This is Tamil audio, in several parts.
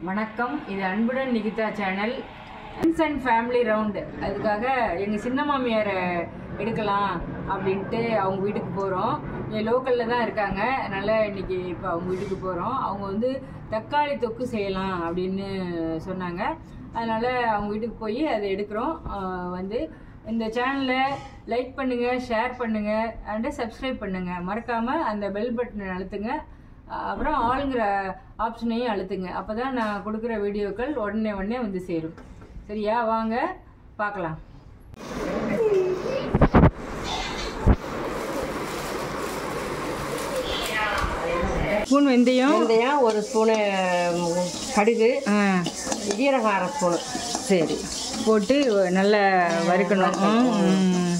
வணக்கம் இது அன்புடன் Nikitha channel friends and family round அதுக்காக எங்கள் சின்ன மாமியாரை எடுக்கலாம் அப்படின்ட்டு அவங்க வீட்டுக்கு போகிறோம் என் லோக்கலில் தான் இருக்காங்க அதனால் இன்னைக்கு இப்போ அவங்க வீட்டுக்கு போகிறோம் அவங்க வந்து தக்காளி தொக்கு செய்யலாம் அப்படின்னு சொன்னாங்க அதனால் அவங்க வீட்டுக்கு போய் அதை எடுக்கிறோம் ஆஹ் வந்து இந்த சேனலை லைக் பண்ணுங்கள் ஷேர் பண்ணுங்கள் அண்டு சப்ஸ்கிரைப் பண்ணுங்கள் மறக்காமல் அந்த பெல் பட்டனை அழுத்துங்க அப்புறம் ஆளுங்கிற ஆப்ஷனையும் அழுத்துங்க அப்போ தான் நான் கொடுக்குற வீடியோக்கள் உடனே உடனே வந்து சேரும் சரியா வாங்க பார்க்கலாம் ஸ்பூன் வெந்தயம் வெந்தயம் ஒரு ஸ்பூனு கடுகு ஆ ஜீரகம் அரை ஸ்பூனு சரி போட்டு நல்லா வறுக்கணும் ம்.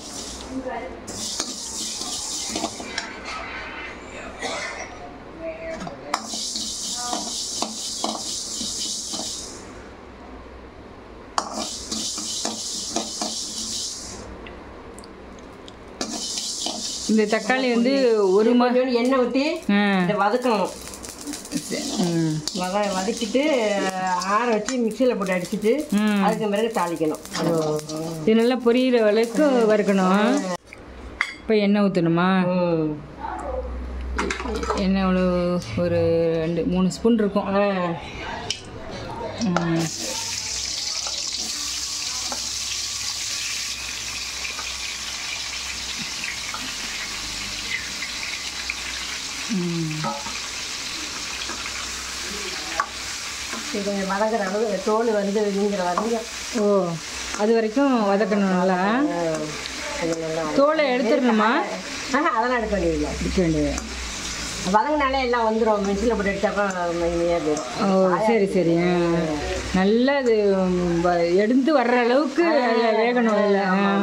இந்த தக்காளி வந்து ஒரு மா கொஞ்சோண்டு எண்ணெய் ஊற்றி ஆ இதை வதக்கணும் ம் வத வதக்கிட்டு ஆற வச்சு மிக்சியில் போட்டு அடிச்சிட்டு ம் அதுக்கு பிறகு தாளிக்கணும் இது நல்லா பொரியிற அளவுக்கு வறுக்கணும் இப்போ எண்ணெய் ஊற்றணுமா ம். எண்ணெய் எவ்வளோ ஒரு ரெண்டு மூணு ஸ்பூன் இருக்கும் ஆ. ம். இது கொஞ்சம் வதங்குற அளவு தோல் வந்து நீங்கிற வரைக்கும் ஓ அது வரைக்கும் வதக்கணும் நல்லா ஆ, கொஞ்சம் நல்லா தோலை எடுத்துடணுமா ஆஹா அதெல்லாம் எடுக்க வேண்டியதில்லை எடுக்க வேண்டியது வதங்கினாலே எல்லாம் வந்துடும் மிக்சியில் போட்டு அடிச்சாப்பா மைனியாக போயிடும் ஓ சரி சரி ஆ. நல்லா அது வ- எடுத்து வர்ற அளவுக்கு அதுல வேகணும் இல்லை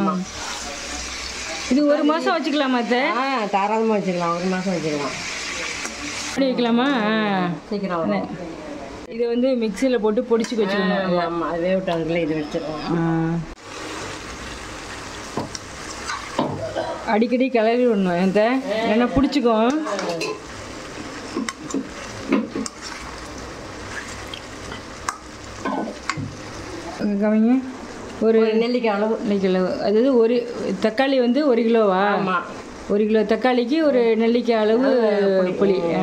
இது ஒரு மாதம் வச்சுக்கலாமா அத்தை ஆ தாராளமாக வச்சுக்கலாம் ஒரு மாதம் வச்சுக்கலாம் அப்படி வைக்கலாமா ஆ. சீக்கிரம் வரும் இதை வந்து மிக்சியில் போட்டு பொடிச்சு வச்சுக்கணும் ஆமாம் அது வேவிட்டு அதுக்குள்ளே இது வச்சிருக்கோம் ஆ. அடிக்கடி கிளறி விடணும் எந்த ஏன்னா பிடிச்சிக்கும் அங்க கவிங்க ஒரு ஒரு நெல்லிக்காய் அளவு அரை கிலோ அதாவது ஒரு தக்காளி வந்து ஒரு கிலோவா ஆமாம் ஒரு கிலோ தக்காளிக்கு ஒரு நெல்லிக்காய் அளவு புளி ஆ.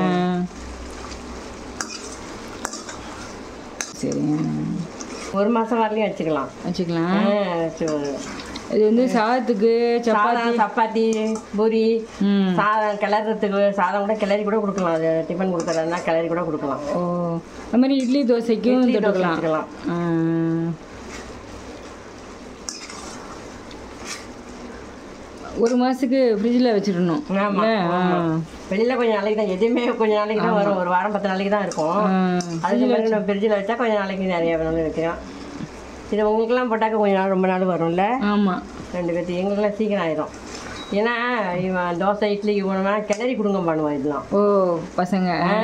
சரி ஒரு மாதம் வரலையும் வச்சுக்கலாம் வச்சுக்கலாம் ஆ, வச்சு- இது வந்து சாதத்துக்கு சப்பாத்தி சாதம் சப்பாத்தி பூரி ம் சாதம் கிளறதுக்கு சாதம் கூட கிளறி கூட கொடுக்கலாம் அது டிஃபன் கொடுக்குறதுனா கிளறி கூட கொடுக்கலாம் ஓ அது மாதிரி இட்லி தோசைக்கும் இட்லி தோசை தொட்டுக்கலாம் வச்சுக்கலாம் ஆ. ஒரு மாசத்துக்கு ஃப்ரிட்ஜில் வச்சிடணும் ஆமாம் இல்ல? ஆ. வெளியில் கொஞ்சம் நாளைக்கு தான் எதுவுமே கொஞ்சம் நாளைக்கு தான் வரும் ஒரு வாரம் பத்து நாளைக்கு தான் இருக்கும் ஆ. அதுக்கு பிறகு நம்ம ஃப்ரிட்ஜில் வச்சா கொஞ்சம் நாளைக்கு நிறைய வேணும்னு வைக்கலாம் இது உங்களுக்கெல்லாம் போட்டாக்க கொஞ்ச நாள் ரொம்ப நாள் வரும்ல ஆமா ரெண்டு பேர்த்து எங்களுக்கெல்லாம் சீக்கிரம் ஆயிடும் ஏன்னா இவன் தோசை இட்லிக்கு போனோம்னா கிளறி கொடுங்க பண்ணுவான் இதெல்லாம் ஓ பசங்க ஆ.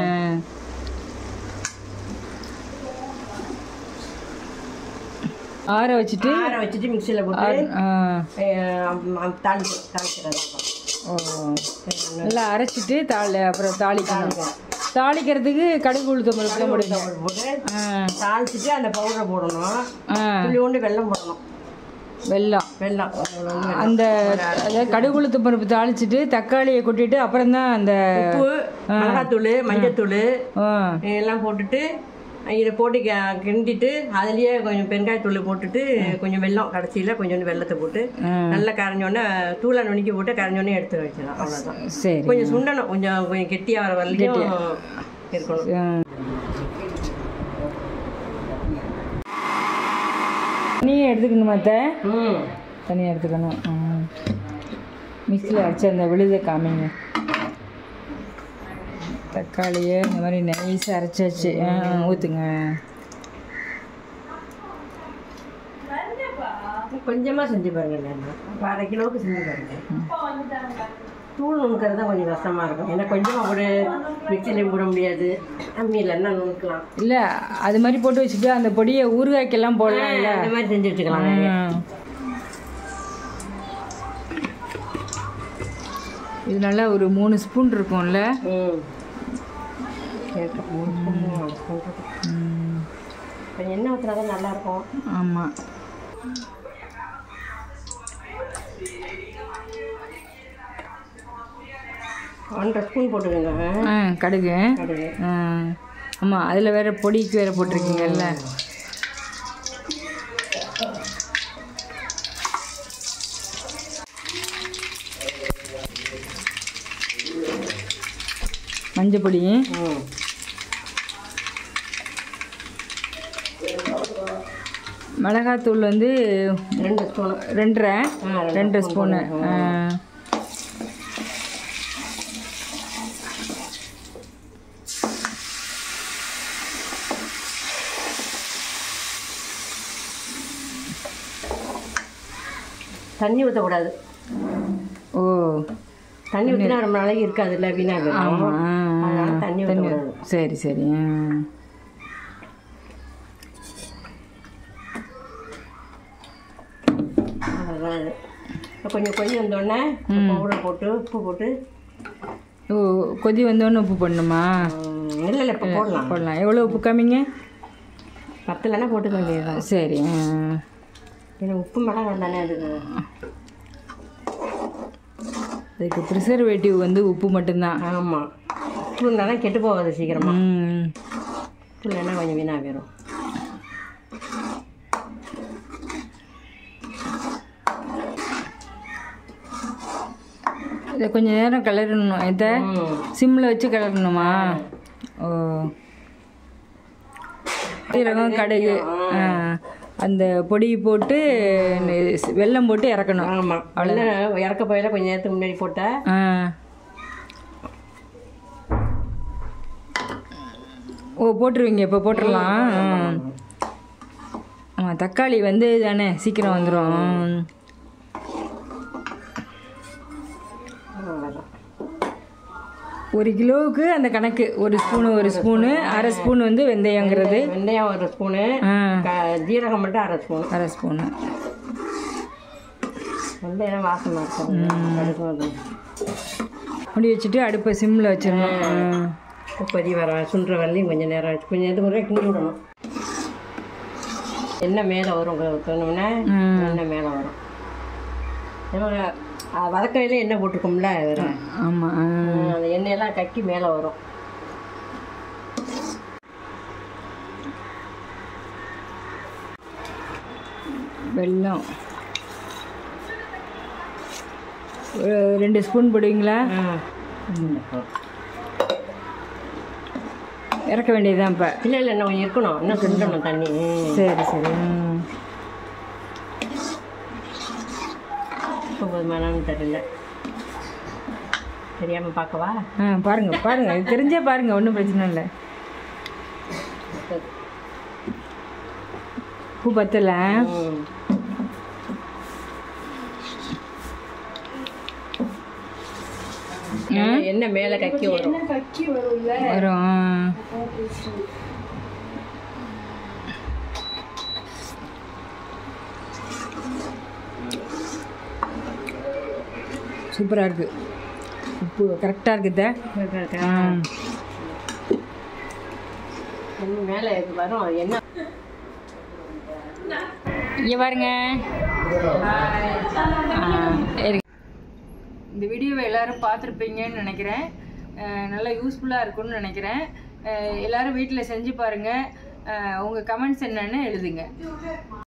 ஆற வச்சுட்டு ஆற வச்சுட்டு மிக்சியில் போட்டு ஆ. அஹ், தாளிச்சு தாளிக்கிறது ஓ நல்லா அரைச்சிட்டு தாளி அப்புறம் தாளிக்கணும் தாளிக்கிறதுக்கு கடுகு உளுத்தம் பருப்பு தான் போடுவீங்க பவுடர் போட்டு ஆ தாளிச்சிட்டு அந்த பவுடரை போடணும் ஆ துளியோண்டு வெல்லம் போடணும் வெல்லம் வெல்லம் அவ்வளவு அந்த அதாவது கடுகு உளுத்தம் பருப்பு தாளிச்சிட்டு தக்காளியை கொட்டிட்டு அப்புறம் தான் அந்த உப்பு மிளகாத்தூள் மஞ்சத்தூள் ஆ எல்லாம் போட்டுட்டு இதை போட்டு கி- கிண்டிட்டு அதுலேயே கொஞ்சம் பெருங்காயத்தூள் போட்டுட்டு கொஞ்சம் வெல்லம் கடைசியில் கொஞ்சோண்டு வெல்லத்தை போட்டு ஆ. நல்லா கரைஞ்சோடனே தூளை நுணுக்கி போட்டு கரைஞ்சோடனே எடுத்து வச்சிடலாம் அவ்வளோதான் சரி கொஞ்சம் சுண்டணும் கொஞ்சம் கொஞ்சம் கெட்டியாக வர வரலையும் இருக்கணும் ஆ. தனியாக எடுத்துக்கணுமா அத்தை ம் தனியாக எடுத்துக்கணும் மிக்சியில் அரைச்ச அந்த விழுதை காமிங்க தக்காளியை இந்த மாதிரி நைஸாக அரைச்சாச்சு ஆ, ஊற்றுங்க கொஞ்சமாக செஞ்சு பாருங்க நான் அரை கிலோவுக்கு செஞ்சு பாருங்க தூள் நுணுக்கிறது தான் கொஞ்சம் கஷ்டமாக இருக்கும் ஏன்னா கொஞ்சமாக கூட மிக்சிலையும் போட முடியாது அம்மியில் என்ன நுணுக்கலாம் இல்லை அது மாதிரி போட்டு வச்சுட்டு அந்த பொடியை ஊறுகாய்க்கெல்லாம் போடலாம்ல அந்த மாதிரி செஞ்சு வச்சுக்கலாம் நிறைய. ஆ. இது நல்லா ஒரு மூணு ஸ்பூன் இருக்கும்ல ம் கேட்க மூணு ஸ்பூன் நாலு ஸ்பூன் இருக்கும். ஊற்றினா தான் நல்லாயிருக்கும் ஆமாம் ஒன்றரை ஸ்பூன் போட்டுக்கோங்க ஆ கடுகு கடுகு ஆ ஆமாம் அதில் வேற பொடிக்கு வேற போட்டிருக்கீங்கல்ல மஞ்சள் பொடி ம் மிளகாத்தூள் வந்து ரெண்டு ஸ்பூனு ரெண்டரை ஆ ரெண்டு ஸ்பூனு ஆ. தண்ணி ஊற்றக்கூடாது ஓ தண்ணி ஊற்றினா ரொம்ப நாளைக்கு இருக்காதுல்ல வீணாக போயிடும் ஆமாம் அதனால தண்ணி ஊற்றக்கூடாது சரி சரி ஆ. அவ்வளோதான் இது இப்போ கொஞ்சம் கொதி வந்தோடனே பவுடர் போட்டு உப்பு போட்டு ஓ கொதி வந்தோடனே உப்பு போடணுமா ம், இல்லை இல்லை இப்போ போடலாம் போடலாம் எவ்வளோ உப்பு காமிங்க பத்தலைன்னா போட்டுக்க வேண்டியதுதான் சரி ஆ. ஏன்னா உப்பு மிளகாய் தானே அதுக்கு அதுக்கு ப்ரிசர்வேட்டிவ் வந்து உப்பு மட்டும்தான் ஆமாம் உப்பு இருந்தால் தான் கெட்டு போகாது சீக்கிரமாக ம் உப்பு இல்லைன்னா கொஞ்சம் வீணாக போயிடும் இதை கொஞ்சம் நேரம் கிளறணும் இதை ம் சிம்மில் வச்சு கிளறணுமா ஓ சீரகம் கடுகு ஆ அந்த பொடி போட்டு நெ- வெல்லம் போட்டு இறக்கணும் ஆமாம் வெள்ளம் இறக்க போயில கொஞ்சம் நேரத்துக்கு முன்னாடி போட்டால் ஆ ஓ போட்டுருவீங்க இப்போ போட்டுடலாம் ஆமாம் தக்காளி வந்து தானே சீக்கிரம் வந்துடும் அவ்வளோதான் ஒரு கிலோவுக்கு அந்த கணக்கு ஒரு ஸ்பூனு ஒரு ஸ்பூனு அரை ஸ்பூன் வந்து வெந்தயங்கிறது வெந்தயம் ஒரு ஸ்பூனு ஆ க- ஜீரகம் மட்டும் அரை ஸ்பூன் அரை ஸ்பூனு வெந்தயம் வாசமாக இருக்கும் கடுகு அது. முடி வச்சுட்டு அடுப்பை சிம்மில் வச்சிடணும் ஆ. கொதி வர சுண்டுற வரலையும் கொஞ்சம் நேரம் ஆச்சு கொஞ்சம் நேரத்துக்கு முறையாக கிண்டி விடணும் எண்ணெய் மேலே வரும் தோணும்னா ம். எண்ணெய் மேலே வரும் நம்ம வதக்கையில் எண்ணெய் போட்டிருக்கோம்ல வேறு ஆமாம் ஆ. அந்த எண்ணெயெல்லாம் கக்கி மேலே வரும் வெல்லம் ஒரு ரெண்டு ஸ்பூன் போடுவீங்களா இறக்க வேண்டியதுதான் இப்போ இல்லை இல்லை இன்னும் கொஞ்சம் இருக்கணும் இன்னும் சுண்டணும் தண்ணி சரி சரி ம். இப்போ போதுமானு தெரியல தெரியாமல் பார்க்கவா ஆ பாருங்க பாருங்க இது தெரிஞ்சே பாருங்க ஒன்றும் பிரச்சனை இல்லை பூ பத்தல ம். எண்ணெய் மேலே கக்கி வரும் வரும் சூப்பராக இருக்கு உப்பு கரெக்டாக இருக்குதா எண்ணெய் மேலே வரும் எண்ணெய் இங்கே பாருங்க ஆ, இருக்கு. இந்த வீடியோவை எல்லாரும் பார்த்துருப்பீங்கன்னு நினைக்கிறேன் அஹ் நல்லா யூஸ்ஃபுல்லாக இருக்கும்னு நினைக்கிறேன் அஹ் எல்லாரும் வீட்டில் செஞ்சு பாருங்கள் உங்கள் கமெண்ட்ஸ் என்னன்னு எழுதுங்க